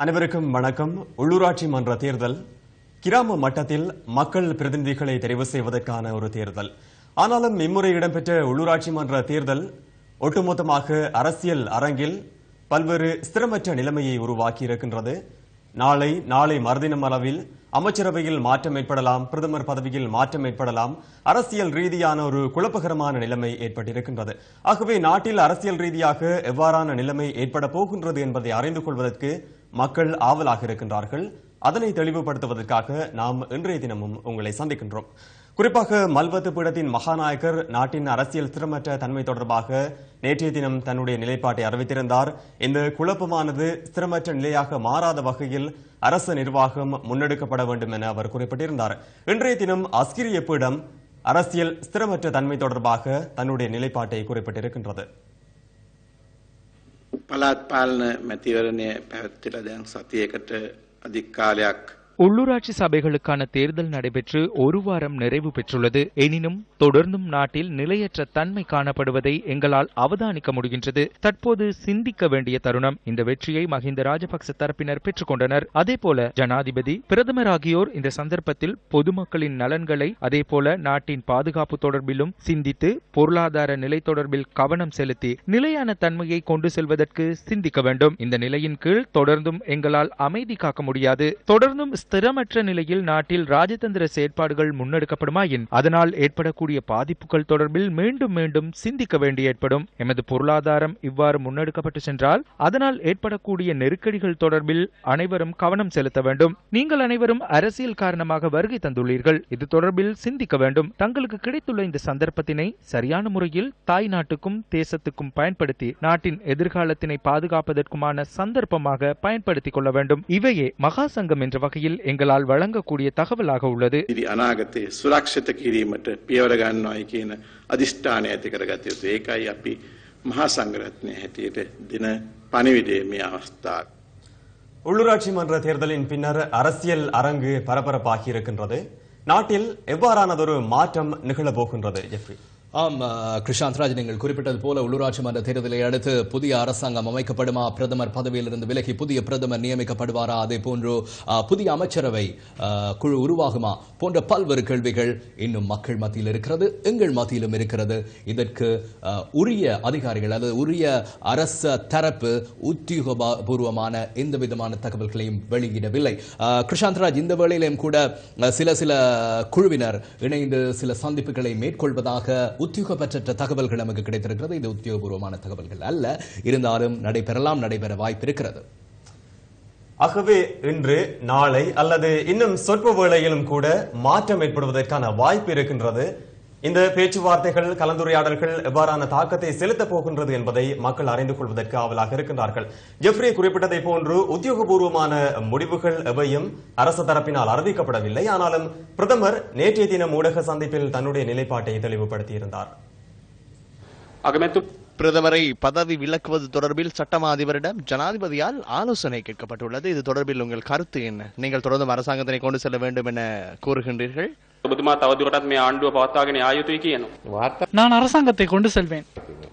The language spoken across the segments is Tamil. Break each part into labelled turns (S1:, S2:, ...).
S1: அனைவருக்கும் வணக்கம் உள்ளூராட்சி மன்ற தேர்தல் கிராம மட்டத்தில் மக்கள் பிரதிநிதிகளை தெரிவு செய்வதற்கான ஒரு தேர்தல் ஆனாலும் இம்முறை இடம்பெற்ற உள்ளூராட்சி மன்ற தேர்தல் ஒட்டுமொத்தமாக அரசியல் அரங்கில் பல்வேறு ஸ்திரமற்ற நிலைமையை உருவாக்கி இருக்கின்றது நாளை நாளை மறுதினம் அளவில் அமைச்சரவையில் மாற்றம் ஏற்படலாம் பிரதமர் பதவியில் மாற்றம் ஏற்படலாம் அரசியல் ரீதியான ஒரு குழப்பகரமான நிலைமை ஏற்பட்டிருக்கின்றது ஆகவே நாட்டில் அரசியல் ரீதியாக எவ்வாறான நிலைமை ஏற்பட போகின்றது என்பதை அறிந்து கொள்வதற்கு மக்கள் ஆவலாக இருக்கின்றார்கள் அதனை தெளிவுபடுத்துவதற்காக நாம் இன்றைய தினமும் உங்களை சந்திக்கின்றோம் குறிப்பாக மல்வத்து பீடத்தின் மகாநாயகர் நாட்டின் அரசியல் ஸ்திரமற்ற தன்மை தொடர்பாக நேற்றைய தினம் தன்னுடைய நிலைப்பாட்டை அறிவித்திருந்தார் இந்த குழப்பமானது ஸ்திரமற்ற நிலையாக மாறாத வகையில் அரசு நிர்வாகம் முன்னெடுக்கப்பட வேண்டும் என அவர் குறிப்பிட்டிருந்தார் இன்றைய தினம் அஸ்கிரிய பீடம் அரசியல் ஸ்திரமற்ற தன்மை தொடர்பாக தன்னுடைய நிலைப்பாட்டை குறிப்பிட்டிருக்கின்றது
S2: පළාත් පාලන මැතිවරණය පැවැත්වෙලා දැන් සතියකට අධික් කාලයක්
S3: உள்ளூராட்சி சபைகளுக்கான தேர்தல் நடைபெற்று ஒரு வாரம் நிறைவு பெற்றுள்ளது எனினும் தொடர்ந்தும் நாட்டில் நிலையற்ற தன்மை காணப்படுவதை எங்களால் அவதானிக்க முடிகின்றது தற்போது சிந்திக்க வேண்டிய தருணம் இந்த வெற்றியை மஹிந்த ராஜபக்ச தரப்பினர் பெற்றுக்கொண்டனர் அதேபோல ஜனாதிபதி பிரதமர் ஆகியோர் இந்த சந்தர்ப்பத்தில் பொதுமக்களின் நலன்களை அதேபோல நாட்டின் பாதுகாப்பு தொடர்பிலும் சிந்தித்து பொருளாதார நிலை தொடர்பில் கவனம் செலுத்தி நிலையான தன்மையை கொண்டு செல்வதற்கு சிந்திக்க வேண்டும் இந்த நிலையின் கீழ் தொடர்ந்தும் எங்களால் அமைதி காக்க முடியாது தொடர்ந்தும் ஸ்திரமற்ற நிலையில் நாட்டில் ராஜதந்திர செயற்பாடுகள் முன்னெடுக்கப்படுமாயின் அதனால் ஏற்படக்கூடிய பாதிப்புகள் தொடர்பில் மீண்டும் மீண்டும் சிந்திக்க வேண்டி ஏற்படும் எமது பொருளாதாரம் இவ்வாறு முன்னெடுக்கப்பட்டு சென்றால் அதனால் ஏற்படக்கூடிய நெருக்கடிகள் தொடர்பில் அனைவரும் கவனம் செலுத்த வேண்டும் நீங்கள் அனைவரும் அரசியல் காரணமாக வருகை தந்துள்ளீர்கள் இது தொடர்பில் சிந்திக்க வேண்டும் தங்களுக்கு கிடைத்துள்ள இந்த சந்தர்ப்பத்தினை சரியான முறையில் தாய் நாட்டுக்கும் தேசத்துக்கும் பயன்படுத்தி நாட்டின் எதிர்காலத்தினை பாதுகாப்பதற்குமான சந்தர்ப்பமாக பயன்படுத்திக் கொள்ள வேண்டும் இவையே மகா சங்கம் என்ற வகையில் எங்களால் வழங்கக்கூடிய தகவலாக உள்ளது
S2: ඉරි අනාගතයේ සුරක්ෂිත කිරීමට පියවර ගන්නවායි කියන අධිෂ්ඨානය ඇති කරගත යුතු. ඒකයි අපි මහා සංඝරත්නය හැටියට දින පණිවිඩය මේ අවස්ථාව.
S1: உள்ளூராட்சி மன்ற தேர்தலின் பின்னர் அரசியல் அரங்கு பரபரப்பாகி இருக்கின்றது நாட்டில் எவ்வாறானதொரு மாற்றம் நிகழப் போகின்றது ஜெஃப்ரி
S4: ஆம் அஹ், கிருஷாந்த் ராஜ் நீங்கள் குறிப்பிட்டது போல உள்ளூராட்சி மன்ற தேர்தலை அடுத்து புதிய அரசாங்கம் அமைக்கப்படுமா பிரதமர் பதவியிலிருந்து விலகி புதிய பிரதமர் நியமிக்கப்படுவாரா அதே போன்று அஹ், புதிய அமைச்சரவை அஹ், குழு உருவாகுமா போன்ற பல்வேறு கேள்விகள் இன்னும் மக்கள் மத்தியில் இருக்கிறது எங்கள் மத்தியிலும் இருக்கிறது இதற்கு அஹ், உரிய அதிகாரிகள் அல்லது உரிய அரச தரப்பு உத்தியோகபூர்வமான எந்த விதமான தகவல்களையும் வெளியிடவில்லை அஹ், கிருஷாந்த் ராஜ் இந்த வேளையிலும் கூட அஹ், சில சில குழுவினர் இணைந்து சில சந்திப்புகளை மேற்கொள்வதாக உத்தியோகப்பற்ற தகவல்கள் நமக்கு கிடைத்திருக்கிறது இது உத்தியோகபூர்வமான தகவல்கள் அல்ல இருந்தாலும் நடைபெறலாம் நடைபெற வாய்ப்பு இருக்கிறது
S1: ஆகவே இன்று நாளை அல்லது இன்னும் சொற்ப வேளையிலும் கூட மாற்றம் ஏற்படுவதற்கான வாய்ப்பு இருக்கின்றது இந்த பேச்சுவார்த்தைகள் கலந்துரையாடல்கள் எவ்வாறான தாக்கத்தை செலுத்தப் போகின்றது என்பதை மக்கள் அறிந்து கொள்வதற்கு ஆவலாக இருக்கின்றார்கள் ஜெஃப்ரி குறிப்பிட்டதை போன்று உத்தியோகபூர்வமான முடிவுகள் எவையும் அரசு தரப்பினால் அறிவிக்கப்படவில்லை ஆனாலும் பிரதமர் நேற்றைய தினம் ஊடக சந்திப்பில் தன்னுடைய நிலைப்பாட்டை தெளிவுபடுத்தியிருந்தார்
S5: අගමැතු
S6: பிரதமரை பதவி விலக்குவது தொடர்பில் சட்டமா அதிபரிடம் ஜனாதிபதியால் ஆலோசனை கேட்கப்பட்டுள்ளது இது தொடர்பில் உங்கள் கருத்து என்ன நீங்கள் தொடர்ந்து அரசாங்கத்தினை கொண்டு செல்ல வேண்டும் என கூறுகின்றீர்கள்
S5: ඔබතුමා තවදුරටත් මේ ආණ්ඩුව පවත්වාගෙන ආයුතුයි කියනවා.
S7: நான் அரசாங்கத்தை கொண்டு செல்வேன்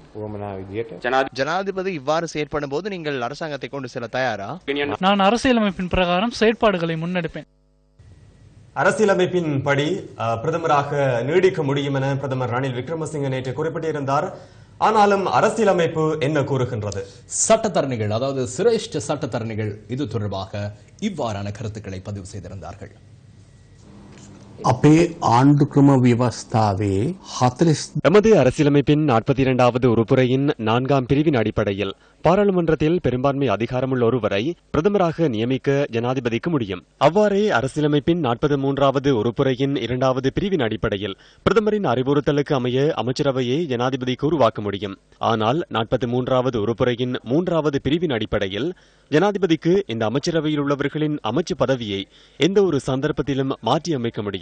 S5: ජනාධ
S6: ஜனாதிபதி இவ்வாறு செயற்படும் போது நீங்கள் அரசாங்கத்தை கொண்டு செல்ல தயாரா
S5: ගෙනියන්න
S7: நான் அரசியலமைப்பின் பிரகாரம் செயற்பாடுகளை முன்னெடுப்பேன்
S1: அரசியலமைப்பின் படி அஹ், பிரதமராக நீடிக்க முடியும் என பிரதமர் ரணில் விக்ரமசிங்க நேற்று குறிப்பிட்டிருந்தார் ஆனாலும் அரசியலமைப்பு என்ன கூறுகின்றது
S4: சட்டத்தரணிகள் அதாவது சிரேஷ்ட சட்டத்தரணிகள் இது தொடர்பாக இவ்வாறான கருத்துக்களை பதிவு செய்திருந்தார்கள்
S8: අපේ ආණ්ඩුක්‍රම ව්‍යවස්ථාවේ හතලිස්
S9: எமது அரசியலமைப்பின் நாற்பத்தி இரண்டாவது உறுப்புரையின் நான்காம் பிரிவின் அடிப்படையில் பாராளுமன்றத்தில் பெரும்பான்மை அதிகாரமுள்ள ஒருவரை பிரதமராக நியமிக்க ஜனாதிபதிக்கு முடியும் அவ்வாறே அரசியலமைப்பின் நாற்பது மூன்றாவது உறுப்புரையின் இரண்டாவது பிரிவின் அடிப்படையில் பிரதமரின் அறிவுறுத்தலுக்கு அமைய அமைச்சரவையை ஜனாதிபதிக்கு உருவாக்க முடியும் ஆனால் நாற்பத்தி மூன்றாவது உறுப்புரையின் மூன்றாவது பிரிவின் அடிப்படையில் ஜனாதிபதிக்கு இந்த அமைச்சரவையில் உள்ளவர்களின் அமைச்சு பதவியை எந்த ஒரு சந்தர்ப்பத்திலும் மாற்றியமைக்க முடியும்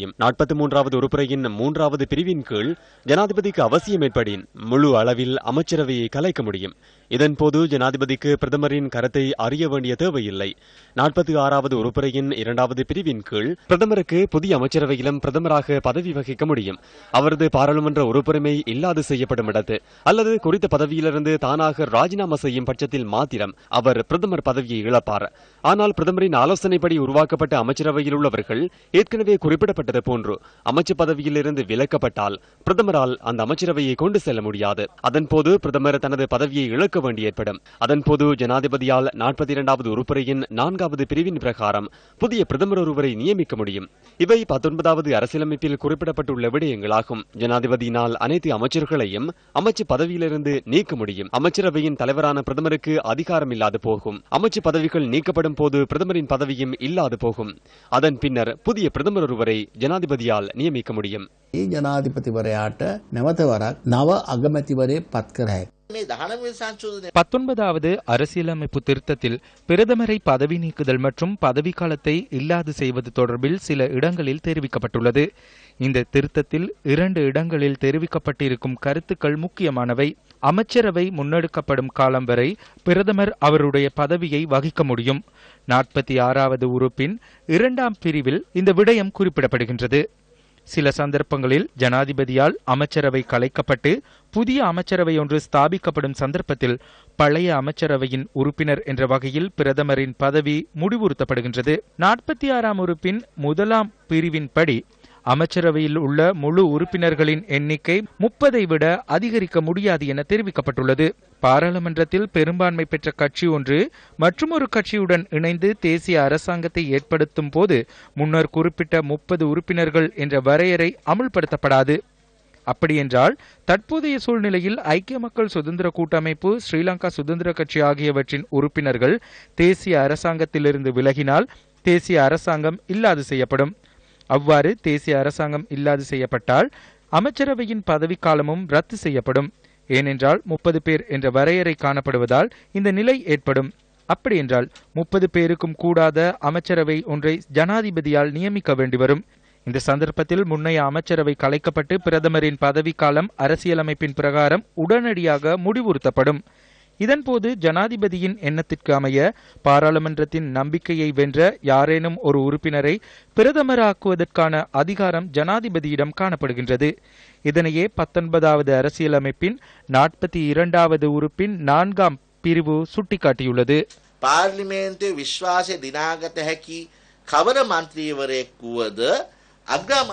S9: முடியும் நாற்பத்தி மூன்றாவது உறுப்புரையின் மூன்றாவது பிரிவின் கீழ் ஜனாதிபதிக்கு அவசியம் ஏற்படின் முழு அளவில் அமைச்சரவையை கலைக்க முடியும் இதன்போது ஜனாதிபதிக்கு பிரதமரின் கருத்தை அறிய வேண்டிய தேவையில்லை நாற்பத்தி ஆறாவது உறுப்புரையின் இரண்டாவது பிரிவின் கீழ் பிரதமருக்கு புதிய அமைச்சரவையிலும் பிரதமராக பதவி வகிக்க முடியும் அவரது பாராளுமன்ற உறுப்புரிமை இல்லாது செய்யப்படும் இடத்து அல்லது குறித்த பதவியிலிருந்து தானாக ராஜினாமா செய்யும் பட்சத்தில் மாத்திரம் அவர் பிரதமர் பதவியை இழப்பார் ஆனால் பிரதமரின் ஆலோசனைப்படி உருவாக்கப்பட்ட அமைச்சரவையில் உள்ளவர்கள் ஏற்கனவே குறிப்பிடப்பட்டது போன்று அமைச்சு பதவியிலிருந்து விலக்கப்பட்டால் பிரதமரால் அந்த அமைச்சரவையை கொண்டு செல்ல முடியாது அதன்போது பிரதமர் தனது பதவியை இழக்க வேண்டி ஏற்படும் அதன்போது ஜனாதிபதியால் நாற்பத்தி இரண்டாவது உறுப்புரையின் நான்காவது பிரிவின் பிரகாரம் புதிய பிரதமர் ஒருவரை நியமிக்க முடியும் இவை பத்தொன்பதாவது அரசியலமைப்பில் குறிப்பிடப்பட்டுள்ள விடயங்களாகும் ஜனாதிபதியினால் அனைத்து அமைச்சர்களையும் அமைச்சு பதவியிலிருந்து நீக்க முடியும் அமைச்சரவையின் தலைவரான பிரதமருக்கு அதிகாரம் இல்லாது போகும் அமைச்சு பதவிகள் நீக்கப்படும் போது பிரதமரின் பதவியும் இல்லாது போகும் அதன் பின்னர் புதிய பிரதமர் ஒருவரை ஜனாதிபதியால் நியமிக்க முடியும்
S8: ඒ ජනාධිපතිවරයාට නැවත වරක් නව අගමැතිවරේ පත් කර හැක.
S6: මේ දහනවේ සංශෝධනය
S3: பத்தொன்பதாவது அரசியலமைப்பு திருத்தத்தில் பிரதமரை பதவி நீக்குதல் மற்றும் பதவிக்காலத்தை இல்லாது செய்வது தொடர்பில் சில இடங்களில் தெரிவிக்கப்பட்டுள்ளது இந்த திருத்தத்தில் இரண்டு இடங்களில் தெரிவிக்கப்பட்டிருக்கும் கருத்துக்கள் முக்கியமானவை அமைச்சரவை முன்னெடுக்கப்படும் காலம் வரை பிரதமர் அவருடைய பதவியை வகிக்க முடியும் நாற்பத்தி ஆறாவது உறுப்பின் இரண்டாம் பிரிவில் இந்த விடயம் குறிப்பிடப்படுகின்றது சில சந்தர்ப்பங்களில் ஜனாதிபதியால் அமைச்சரவை கலைக்கப்பட்டு புதிய அமைச்சரவை ஒன்று ஸ்தாபிக்கப்படும் சந்தர்ப்பத்தில் பழைய அமைச்சரவையின் உறுப்பினர் என்ற வகையில் பிரதமரின் பதவி முடிவுறுத்தப்படுகின்றது நாற்பத்தி ஆறாம் உறுப்பின் முதலாம் பிரிவின்படி அமைச்சரவையில் உள்ள முழு உறுப்பினர்களின் எண்ணிக்கை முப்பதை விட அதிகரிக்க முடியாது என தெரிவிக்கப்பட்டுள்ளது பாராளுமன்றத்தில் பெரும்பான்மை பெற்ற கட்சி ஒன்று மற்றுமொரு கட்சியுடன் இணைந்து தேசிய அரசாங்கத்தை ஏற்படுத்தும் போது முன்னர் குறிப்பிட்ட முப்பது உறுப்பினர்கள் என்ற வரையறை அமுல்படுத்தப்படாது அப்படியென்றால் தற்போதைய சூழ்நிலையில் ஐக்கிய மக்கள் சுதந்திர கூட்டமைப்பு ஸ்ரீலங்கா சுதந்திர கட்சி ஆகியவற்றின் உறுப்பினர்கள் தேசிய அரசாங்கத்திலிருந்து விலகினால் தேசிய அரசாங்கம் இல்லாது செய்யப்படும் அவ்வாறு தேசிய அரசாங்கம் இல்லாது செய்யப்பட்டால் அமைச்சரவையின் பதவிக்காலமும் ரத்து செய்யப்படும் ஏனென்றால் முப்பது பேர் என்ற வரையறை காணப்படுவதால் இந்த நிலை ஏற்படும் அப்படியென்றால் முப்பது பேருக்கும் கூடாத அமைச்சரவை ஒன்றை ஜனாதிபதியால் நியமிக்க வேண்டி வரும் இந்த சந்தர்ப்பத்தில் முன்னைய அமைச்சரவை கலைக்கப்பட்டு பிரதமரின் பதவிக்காலம் அரசியலமைப்பின் பிரகாரம் உடனடியாக முடிவுறுத்தப்படும் இதன்போது ஜனாதிபதியின் எண்ணத்திற்கு அமைய பாராளுமன்றத்தின் நம்பிக்கையை வென்ற யாரேனும் ஒரு உறுப்பினரை பிரதமராக்குவதற்கான அதிகாரம் ஜனாதிபதியிடம் காணப்படுகின்றது இதனையே பத்தொன்பதாவது அரசியலமைப்பின் நாற்பத்தி இரண்டாவது உறுப்பின் நான்காம் பிரிவு சுட்டிக்காட்டியுள்ளது
S6: පාර්ලිමේන්තුවේ විශ්වාසය දිනාගත හැකි කවර මන්ත්‍රීවරයෙක් වුවද අග්‍රාම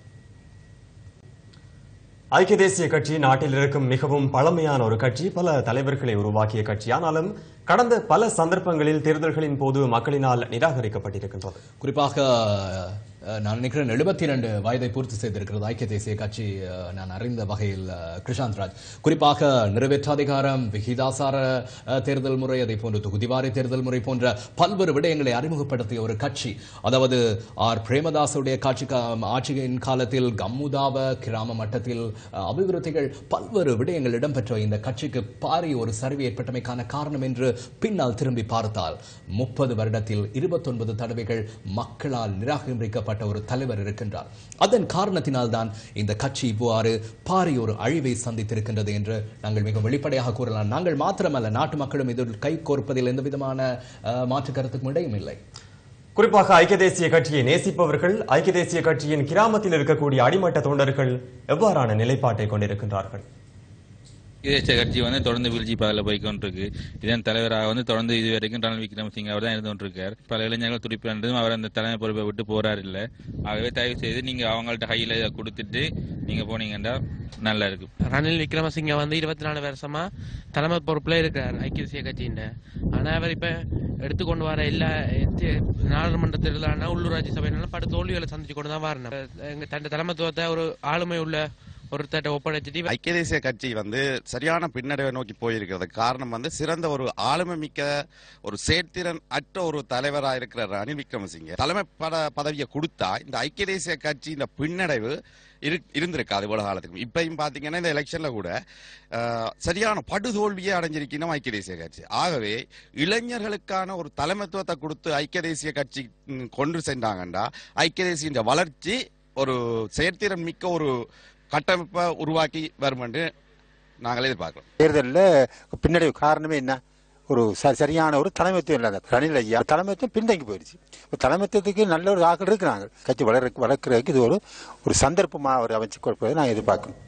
S1: ஐக்கிய தேசிய கட்சி நாட்டில் இருக்கும் மிகவும் பழமையான ஒரு கட்சி பல தலைவர்களை உருவாக்கிய கட்சி ஆனாலும் கடந்த பல சந்தர்ப்பங்களில் தேர்தல்களின் போது மக்களினால் நிராகரிக்கப்பட்டிருக்கின்றது
S4: குறிப்பாக அஹ், நான் நினைக்கிறேன் எழுபத்தி இரண்டு வயதை பூர்த்தி செய்திருக்கிறது ஐக்கிய தேசிய கட்சி அஹ், நான் அறிந்த வகையில் அஹ், கிருஷாந்த் ராஜ் குறிப்பாக நிறைவேற்றாதிகாரம் விகிதாசார அஹ், தேர்தல் முறை அதே போன்று தொகுதிவாரி தேர்தல் முறை போன்ற பல்வேறு விடயங்களை அறிமுகப்படுத்திய ஒரு கட்சி அதாவது ஆர் பிரேமதாசுடைய காட்சி கா- ஆட்சியின் காலத்தில் கம்முதாப கிராம மட்டத்தில் அஹ், அபிவிருத்திகள் பல்வேறு விடயங்கள் இடம்பெற்ற இந்த கட்சிக்கு பாரிய ஒரு சரிவு ஏற்பட்டமைக்கான காரணம் என்று பின்னால் திரும்பி பார்த்தால் முப்பது வருடத்தில் இருபத்தொன்பது தடவைகள் மக்களால் நிராகரிக்கப்பட்ட ஒரு தலைவர் இருக்கின்றார் அதன் காரணத்தினால் தான் இந்த கட்சி இவ்வாறு பாரிய ஒரு அழிவை சந்தித்திருக்கின்றது என்று நாங்கள் மிக வெளிப்படையாக கூறலாம் நாங்கள் மாத்திரமல்ல நாட்டு மக்களும் இதில் கை கோர்ப்பதில் எந்த விதமான அஹ், மாற்று கருத்துக்கும் இடையும் இல்லை
S1: குறிப்பாக ஐக்கிய தேசிய கட்சியை நேசிப்பவர்கள் ஐக்கிய தேசிய கட்சியின் கிராமத்தில் இருக்கக்கூடிய அடிமட்ட தொண்டர்கள் எவ்வாறான நிலைப்பாட்டை கொண்டிருக்கின்றார்கள்
S10: தேசிய கட்சி வந்து தொடர்ந்து வீழ்ச்சி பாதையில் போய் கொண்டிருக்கு இதன் தலைவராக வந்து தொடர்ந்து இது வரைக்கும் ரணில் விக்ரமசிங்க அவர் தான் இருந்து கொண்டிருக்கார் பல இளைஞர்கள் துடிப்புன்றதும் அவர் அந்த தலைமை பொறுப்பை விட்டு போறாரு இல்ல ஆகவே தயவு செய்து நீங்க அவங்கள்ட்ட கையில இதை கொடுத்துட்டு நீங்க போனீங்கன்னா நல்லா இருக்கும்
S11: ரணில் விக்ரமசிங்க வந்து இருபத்தி நாலு வருஷமா தலைமை பொறுப்புல இருக்கிறார் ஐக்கிய தேசிய கட்சியின் ஆனா அவர் இப்ப எடுத்துக்கொண்டு வர எல்லா தே- நாடாளுமன்ற தேர்தலான உள்ளூராட்சி சபையினாலும் படு தோல்விகளை சந்திச்சு கொண்டு தான் வரணும் எங்க தன் தலைமைத்துவத்தை ஒரு ஆளுமை உள்ள ஒருத்தட்ட ஒப்படைச்சிட்டு
S12: ஐக்கிய தேசிய கட்சி வந்து சரியான பின்னடைவை நோக்கி போயிருக்கிறது காரணம் வந்து சிறந்த ஒரு ஆளுமை மிக்க ஒரு செயற்திறன் அற்ற ஒரு தலைவராக இருக்கிற ரணில் விக்ரமசிங்க தலைமை பத பதவியை கொடுத்தா இந்த ஐக்கிய தேசிய கட்சி இந்த பின்னடைவு இரு இருந்திருக்காது இவ்வளவு காலத்துக்கு இப்பயும் பாத்தீங்கன்னா இந்த எலெக்ஷன்ல கூட அஹ், சரியான படுதோல்வியை அடைஞ்சிருக்கணும் ஐக்கிய தேசிய கட்சி ஆகவே இளைஞர்களுக்கான ஒரு தலைமைத்துவத்தை கொடுத்து ஐக்கிய தேசிய கட்சி ம், கொண்டு சென்றாங்கண்டா ஐக்கிய தேசிய வளர்ச்சி ஒரு செயற்திறன் மிக்க ஒரு கட்டமைப்பை உருவாக்கி வரும் என்று நாங்கள் எதிர்பார்க்கிறோம்
S13: தேர்தலில் பின்னடைவு காரணமே என்ன ஒரு ச- சரியான ஒரு தலைமைத்துவம் இல்லாத ரணில் ஐயா தலைமைத்துவம் பின்தங்கி போயிடுச்சு இப்போ தலைமைத்துவத்துக்கு நல்ல ஒரு ஆக்கள் இருக்கிறாங்க கட்சி வளர வளர்க்கறதுக்கு இது ஒரு ஒரு சந்தர்ப்பமாக அவர் அமைச்சு கொடுப்பதை நான் எதிர்பார்க்கிறேன்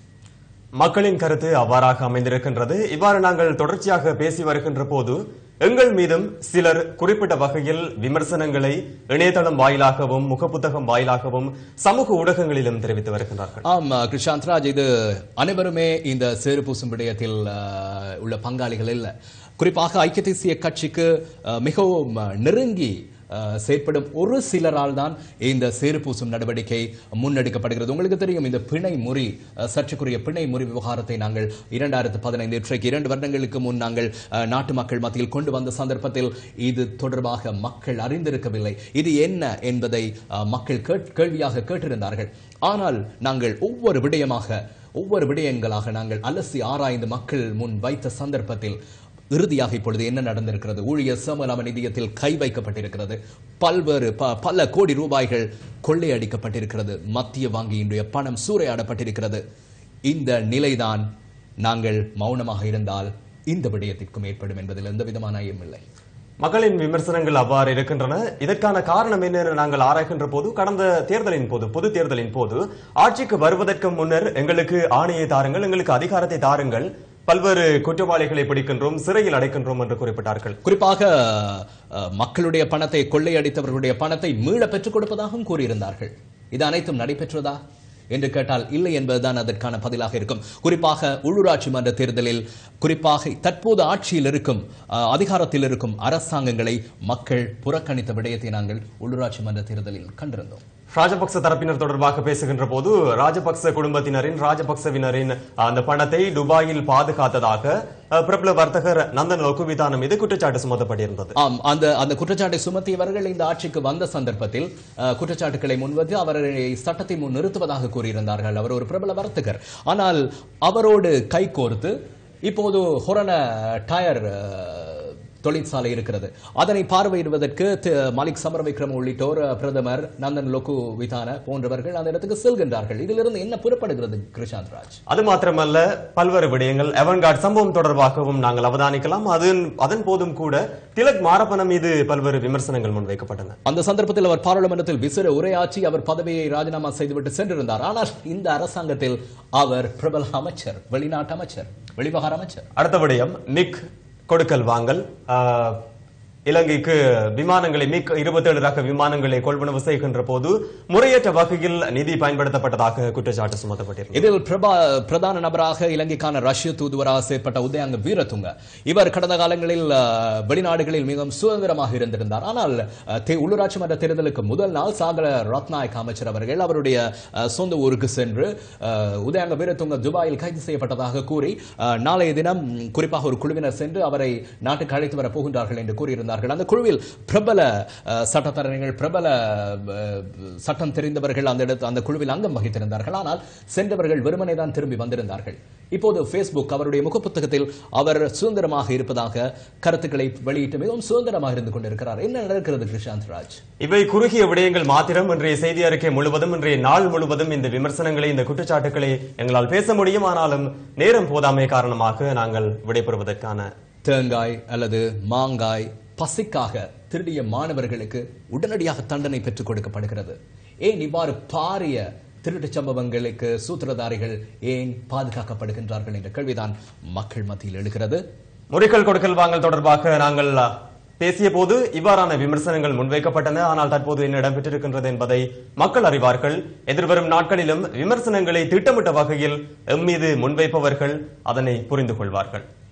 S1: மக்களின் கருத்து அவ்வாறாக அமைந்திருக்கின்றது இவ்வாறு நாங்கள் தொடர்ச்சியாக பேசி வருகின்ற போது எங்கள் மீதும் சிலர் குறிப்பிட்ட வகையில் விமர்சனங்களை இணையதளம் வாயிலாகவும் முகப்புத்தகம் வாயிலாகவும் சமூக ஊடகங்களிலும் தெரிவித்து வருகின்றார்கள்
S4: ஆம் கிருஷாந்த் ராஜ் இது அனைவருமே இந்த சேறு பூசும் விடயத்தில் அஹ், உள்ள பங்காளிகள் இல்ல குறிப்பாக ஐக்கிய தேசிய கட்சிக்கு அஹ், மிகவும் அஹ், நெருங்கி அஹ், செயற்படும் ஒரு சிலரால் தான் இந்த சேறு பூசும் நடவடிக்கை முன்னெடுக்கப்படுகிறது உங்களுக்கு தெரியும் இந்த பிணை முறி அஹ், சர்ச்சைக்குரிய பிணை முறி விவகாரத்தை நாங்கள் இரண்டாயிரத்து பதினைந்து இன்றைக்கு இரண்டு வருடங்களுக்கு முன் நாங்கள் அஹ், நாட்டு மக்கள் மத்தியில் கொண்டு வந்த சந்தர்ப்பத்தில் இது தொடர்பாக மக்கள் அறிந்திருக்கவில்லை இது என்ன என்பதை அஹ், மக்கள் கேட்- கேள்வியாக கேட்டிருந்தார்கள் ஆனால் நாங்கள் ஒவ்வொரு விடயமாக ஒவ்வொரு விடயங்களாக நாங்கள் அலசி ஆராய்ந்து மக்கள் முன் வைத்த சந்தர்ப்பத்தில் இறுதியாக இப்பொழுது என்ன நடந்திருக்கிறது ஊழியர் சமலாம நிதியத்தில் கை வைக்கப்பட்டிருக்கிறது பல்வேறு ப- பல கோடி ரூபாய்கள் கொள்ளையடிக்கப்பட்டிருக்கிறது மத்திய வங்கியினுடைய பணம் சூறையாடப்பட்டிருக்கிறது இந்த நிலைதான் நாங்கள் மௌனமாக இருந்தால் இந்த விடயத்திற்கும் ஏற்படும் என்பதில் எந்த விதமான ஐயமில்லை
S1: மக்களின் விமர்சனங்கள் அவ்வாறு இருக்கின்றன இதற்கான காரணம் என்ன என நாங்கள் ஆராய்கின்ற போது கடந்த தேர்தலின் போது பொது தேர்தலின் போது ஆட்சிக்கு வருவதற்கு முன்னர் எங்களுக்கு ஆணையை தாருங்கள் எங்களுக்கு அதிகாரத்தை தாருங்கள் பல்வேறு குற்றவாளிகளை பிடிக்கின்றோம் சிறையில் அடைக்கின்றோம் என்று குறிப்பிட்டார்கள்
S4: குறிப்பாக அஹ், மக்களுடைய பணத்தை கொள்ளையடித்தவர்களுடைய பணத்தை மீள பெற்றுக் கொடுப்பதாகவும் கூறியிருந்தார்கள் இது அனைத்தும் நடைபெற்றதா என்று கேட்டால் இல்லை என்பதுதான் அதற்கான பதிலாக இருக்கும் குறிப்பாக உள்ளூராட்சி மன்ற தேர்தலில் குறிப்பாக தற்போது ஆட்சியில் இருக்கும் அஹ், அதிகாரத்தில் இருக்கும் அரசாங்கங்களை மக்கள் புறக்கணித்த விடயத்தை நாங்கள் உள்ளூராட்சி மன்ற தேர்தலில் கண்டிருந்தோம்
S1: ராஜபக்ச தரப்பினர் தொடர்பாக பேசுகின்ற போது ராஜபக்ச குடும்பத்தினரின் ராஜபக்சவினரின் அந்த பணத்தை துபாயில் பாதுகாத்ததாக அஹ், பிரபல வர்த்தகர் நந்தன் லோகுவிதானம் மீது குற்றச்சாட்டு சுமத்தப்பட்டிருந்தது
S4: ஆம் அந்த அந்த குற்றச்சாட்டை சுமத்தியவர்கள் இந்த ஆட்சிக்கு வந்த சந்தர்ப்பத்தில் அஹ், குற்றச்சாட்டுகளை முன்வந்து அவரை சட்டத்தை முன் நிறுத்துவதாக கூறியிருந்தார்கள் அவர் ஒரு பிரபல வர்த்தகர் ஆனால் அவரோடு கைகோர்த்து இப்போது ஹொரண டயர் அஹ், தொழிற்சாலை இருக்கிறது அதனை பார்வையிடுவதற்கு தி- மாலிக் சமரவிக்ரம் உள்ளிட்டோர் அஹ், பிரதமர் நந்தன் லொகு விதான போன்றவர்கள் அந்த இடத்துக்கு செல்கின்றார்கள் இதிலிருந்து என்ன புறப்படுகிறது கிருஷாந்த் ராஜ்
S1: அது மாத்திரமல்ல பல்வேறு விடயங்கள் எவன்கார்ட் சம்பவம் தொடர்பாகவும் நாங்கள் அவதானிக்கலாம் அதன் அதன் போதும் கூட திலக் மாரப்பன மீது பல்வேறு விமர்சனங்கள் முன்வைக்கப்பட்டன
S4: அந்த சந்தர்ப்பத்தில் அவர் பாராளுமன்றத்தில் விசிற உரையாற்றி அவர் பதவியை ராஜினாமா செய்துவிட்டு சென்றிருந்தார் ஆனால் இந்த அரசாங்கத்தில் அவர் பிரபல அமைச்சர் வெளிநாட்டு அமைச்சர் வெளிவகார அமைச்சர்
S1: அடுத்த விடயம் மிக் கொடுக்கல் வாங்கல் ஆஹ், இலங்கைக்கு விமானங்களை மிக் இருபத்தேழு ரக விமானங்களை கொள்வனவு செய்கின்ற போது முறையற்ற வகையில் நிதி பயன்படுத்தப்பட்டதாக குற்றச்சாட்டு சுமத்தப்பட்டிருந்தது
S4: இதில் பிரபா பிரதான நபராக இலங்கைக்கான ரஷ்ய தூதுவராக செயற்பட்ட உதயங்க வீரதுங்க இவர் கடந்த காலங்களில் அஹ், வெளிநாடுகளில் மிகவும் சுதந்திரமாக இருந்திருந்தார் ஆனால் அஹ், தே- உள்ளூராட்சி மன்ற தேர்தலுக்கு முதல் நாள் சாகர ரத்நாயக் அமைச்சர் அவர்கள் அவருடைய அஹ், சொந்த ஊருக்கு சென்று அஹ், உதயங்க வீரதுங்க துபாயில் கைது செய்யப்பட்டதாக கூறி அஹ், நாளைய தினம் குறிப்பாக ஒரு குழுவினர் சென்று அவரை நாட்டுக்கு அழைத்து வர போகின்றார்கள் என்று கூறியிருந்தார்கள் அந்த குழுவில் பிரபல அஹ், சட்டத்தரணிகள் பிரபல அஹ், சட்டம் தெரிந்தவர்கள் அந்த இடத்து அந்த குழுவில் அங்கம் வகித்திருந்தார்கள் ஆனால் சென்றவர்கள் வெறுமனே தான் திரும்பி வந்திருந்தார்கள் இப்போது Facebook அவருடைய முகப்புத்தகத்தில் அவர் சுதந்திரமாக இருப்பதாக கருத்துக்களை வெளியிட்டு மிகவும் சுதந்திரமாக இருந்து கொண்டிருக்கிறார் என்ன நடக்கிறது கிருஷாந்த் ராஜ்
S1: இவை குறுகிய விடயங்கள் மாத்திரம் இன்றைய செய்தி அறிக்கை முழுவதும் இன்றைய நாள் முழுவதும் இந்த விமர்சனங்களை இந்த குற்றச்சாட்டுகளை எங்களால் பேச முடியும் ஆனாலும் நேரம் போதாமை காரணமாக நாங்கள் விடைபெறுவதற்கான
S4: தேங்காய் அல்லது மாங்காய் பசிக்காக திருடிய மாணவர்களுக்கு உடனடியாக தண்டனை பெற்றுக் கொடுக்கப்படுகிறது ஏன் இவ்வாறு பாரிய திருட்டுச் சம்பவங்களுக்கு சூத்திரதாரிகள் ஏன் பாதுகாக்கப்படுகின்றார்கள் என்ற கேள்விதான் மக்கள் மத்தியில் எழுகிறது
S1: முறைகள் கொடுக்கல் வாங்கல் தொடர்பாக நாங்கள் பேசிய போது இவ்வாறான விமர்சனங்கள் முன்வைக்கப்பட்டன ஆனால் தற்போது என்ன இடம்பெற்றிருக்கின்றது என்பதை மக்கள் அறிவார்கள் எதிர்வரும் நாட்களிலும் விமர்சனங்களை திட்டமிட்ட வகையில் எம்மீது முன்வைப்பவர்கள் அதனை புரிந்து கொள்வார்கள்